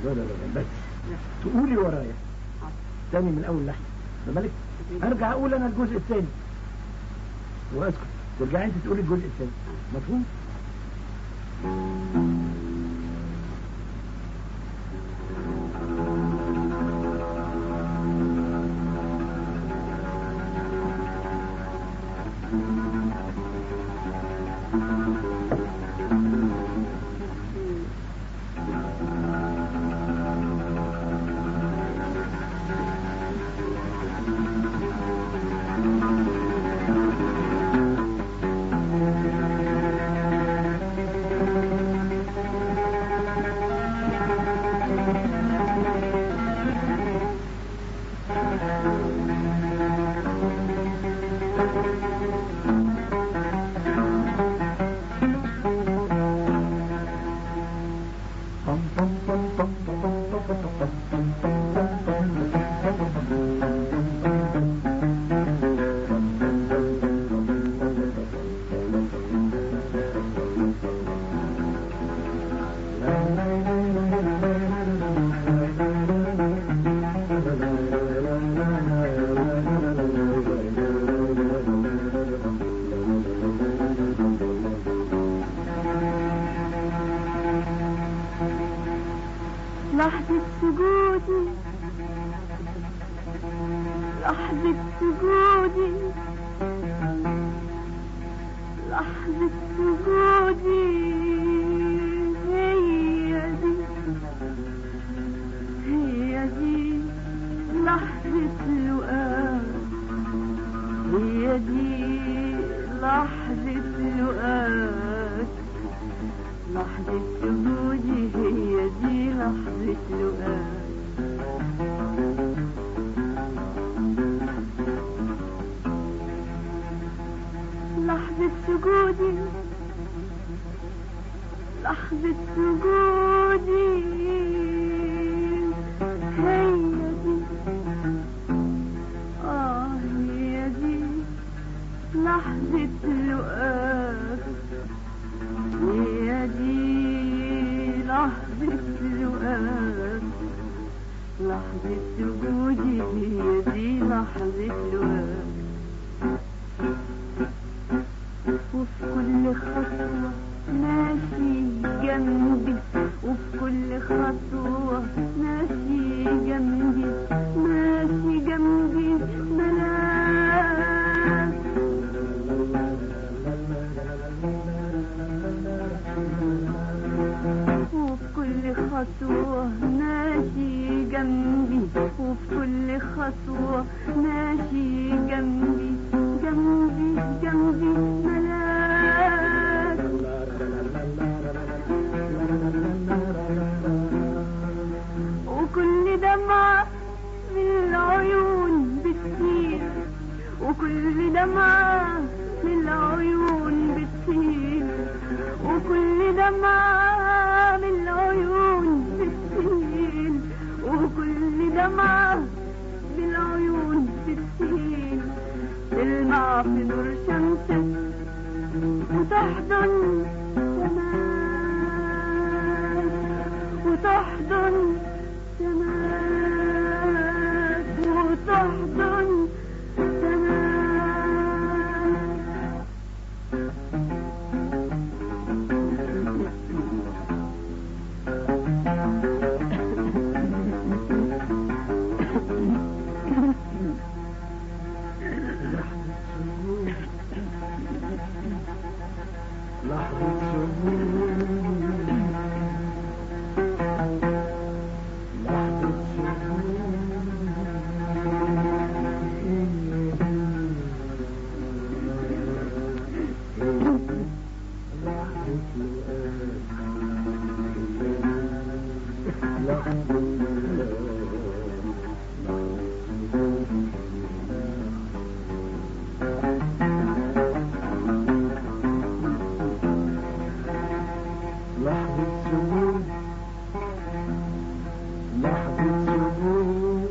لا لا لا بس تقولي ورايا تاني من اول لحظه بالك ارجع اقول انا الجزء الثاني واسكت ترجعي انت تقولي الجزء الثاني مفهوم لحظة سجودي لحظة سجودي لحظة سجودي هي دي هي دي لحظة لقاء هي دي لحظة لقاء لحظة سجودي هي دي لحظة لقاء لحظة سجودي لحظة سجودي هي دي آه هي دي لحظة لقاء هي دي لحظة لقاء لحظة سجودي هي دي لحظة لقاء وفي كل خطوة ماشي جنبي وفي كل خطوة ماشي جنبي ماشي جنبي ملاك وفي كل خطوة ماشي جنبي وفي كل خطوة ماشي جنبي جنبي جنبي ملاك وكل دمعة من العيون بتسيل وكل دمعة من العيون بتسيل وكل دمعة من العيون بتسيل وكل دمعة من العيون بتسيل تلمع في نور شمسك وتحضن سماك وتحضن سماك وتحضن سماك لحظة سجود لحظة سجود لحظة سجود لحظة سجود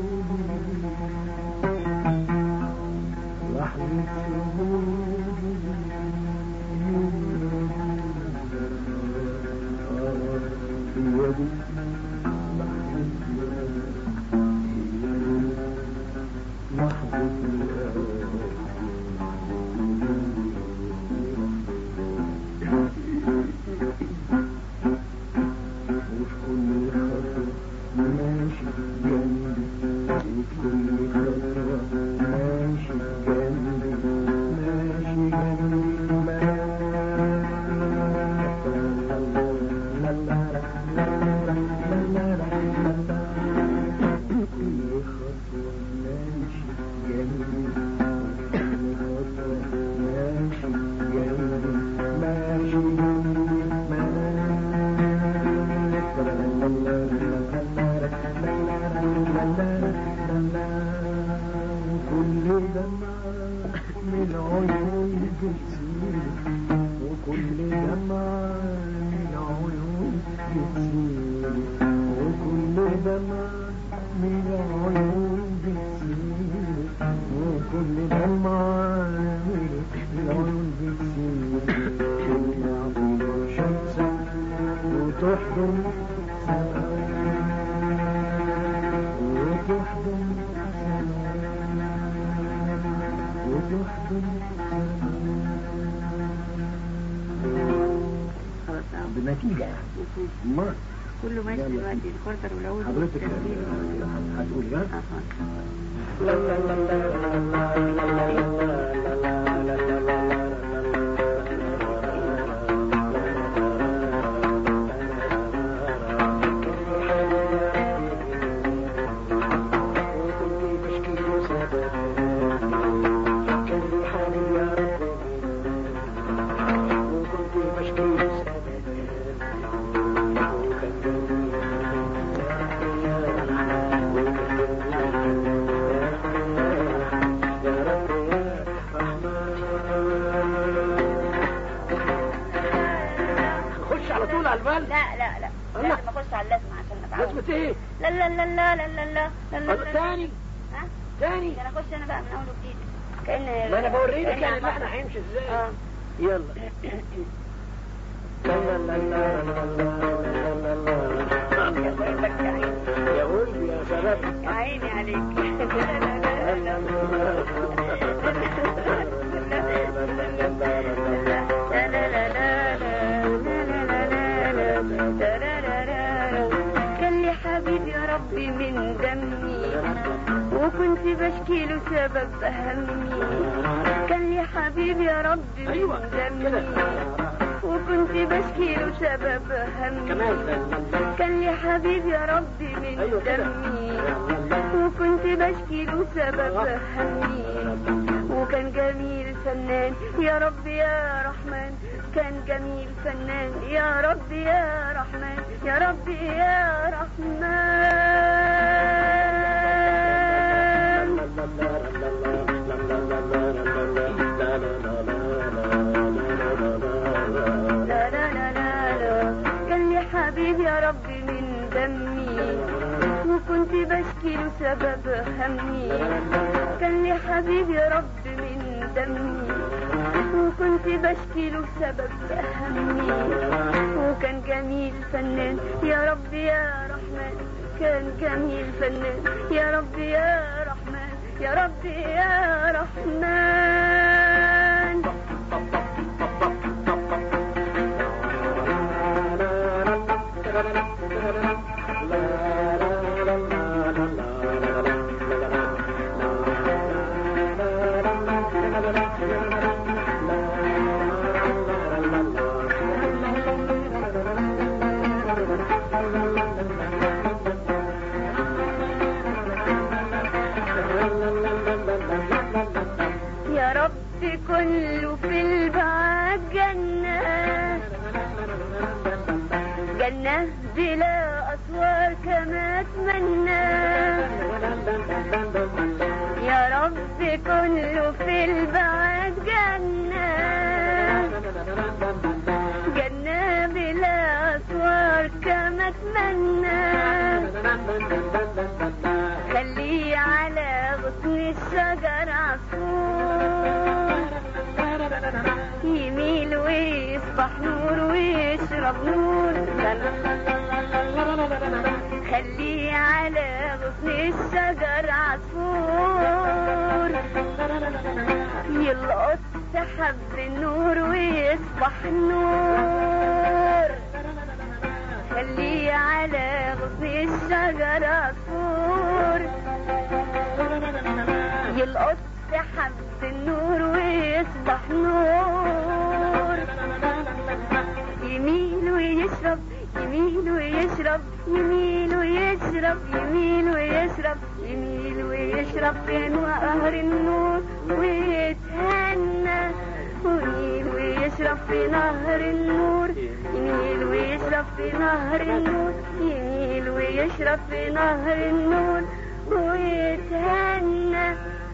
لحظة سجود في يدي كل دمعة من عيون بتسيل وكل دمعة من عيون بتسيل وكل دمعة من عيون بتسيل وكل دمعة من عيون بتسيل ويعطي شمسك وتحضن سماوات وتحضن خلاص آه. بنتيجة يعني ما كله ماشي يلا. دلوقتي الكورتر والعود حضرتك والتسجيل. هتقول جد آه، خلاص. خش على طول على البال لا لا لا الله. لازم اخش على اللازمه عشان اتعود لازمة ايه؟ لا لا لا لا لا لا لا لا لا لا تاني ها تاني ده انا اخش انا بقى من اول وجديد كان ما انا بوريك كأني يعني عم- اللحن هيمشي ازاي اه يلا يا ولدي يا شباب يا عيني عليك لا لا لا لا لا لا لا كان لي حبيب يا ربي من دمي وكنت بشكي له سبب همي كان لي حبيب يا ربي أيوة، من كده. دمي وكنت بشكي له سبب همي كمان كان لي حبيب يا ربي من أيوة كده. دمي وكنت بشكي له سبب همي وكان جميل فنان يا رب يا رحمن كان جميل فنان يا رب يا رحمن يا رب يا رحمن لا لا لا لا لا كان لي حبيب يا ربي من دمي وكنت بشكي له سبب همي كان لي حبيب يا ربي من دمي وكنت بشكي له سبب همي وكان جميل فنان يا رب يا رحمن كان جميل فنان يا رب يا رحمن يا رب يا رحمن يا رب كله في البعاد جنة جنة بلا أسوار كما أتمنى يا رب كله في البعاد جنة جنة بلا أسوار كما أتمنى خليه على غصن الشجر عصفور يميل ويصبح نور ويشرب نور خليه على غصن الشجر عصفور يلقط سحب النور ويصبح نور خليه على غصن الشجر عصفور يلقط سحب النور ويصبح نور يميل ويشرب يميل يميل ويشرب يميل ويشرب يميل ويشرب يميل ويشرب في نهر النور ويتهنى ويميل ويشرب في نهر النور يميل ويشرب في نهر النور يميل ويشرب في نهر النور ويتهنى